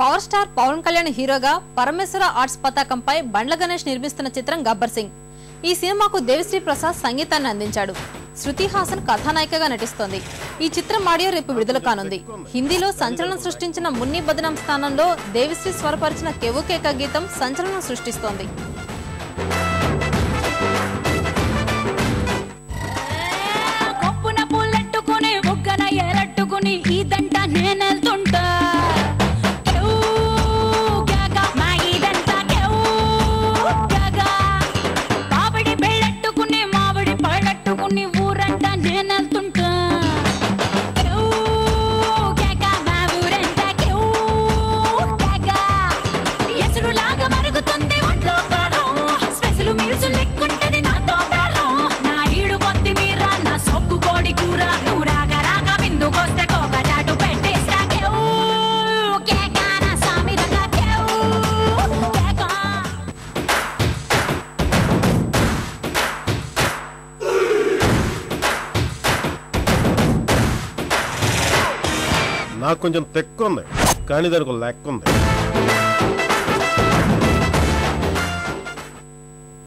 Power star Pawan Kalyan హీరోగా పరమేశ్వర arts పతాకంపై బండ్ల గణేష్ నిర్మిస్తున్న చిత్రం గబ్బర్ సింగ్ ఈ సినిమాకు దేవిశ్రీ ప్రసాద్ సంగీతాన్ని అందించాడు శృతి హాసన్ కథానాయికగా నటిస్తోంది ఈ చిత్రం ఆడియో రేపు విడుదల కానుంది హిందీలో సంచలనం సృష్టించిన మున్ని బదనం స్థానంలో దేవిశ్రీ స్వరపరిచిన కెవుకేక గీతం సంచలనం సృష్టిస్తోంది కొప్పున పూలెట్టుకుని బుగ్గన ఎరట్టుకుని ఇదంట నేనెళ్తుంటా క్యూ, గ్యాగా, మా ఇదంతా క్యూ, గ్యాగా. మామిడి పెళ్ళెట్టుకుని మామిడి పళ్ళెట్టుకుని ఊరంట నేనెళ్తుంటా క్యూ, గ్యాగా, మా ఊరంతా క్యూ, గ్యాగా. ఎసురులాగా మరుగుతుంది ఒంట్లో ప్రాణం. స్పెషల్ మీల్స్ లెక్కుంటది నాతో ప్రాణం. నా ఈడు కొత్తిమీర, నా సొక్కు కోడి కూర. నువ్వు రాగా రాగా విందుకొస్తే కోకటాటు పెట్టేస్తా. కేవ్, కేక, నా సామిరంగా కేవ్, కేక. నాకు కొంచెం తెక్కు ఉంది కానీ దానికి ఒక లెక్క ఉంది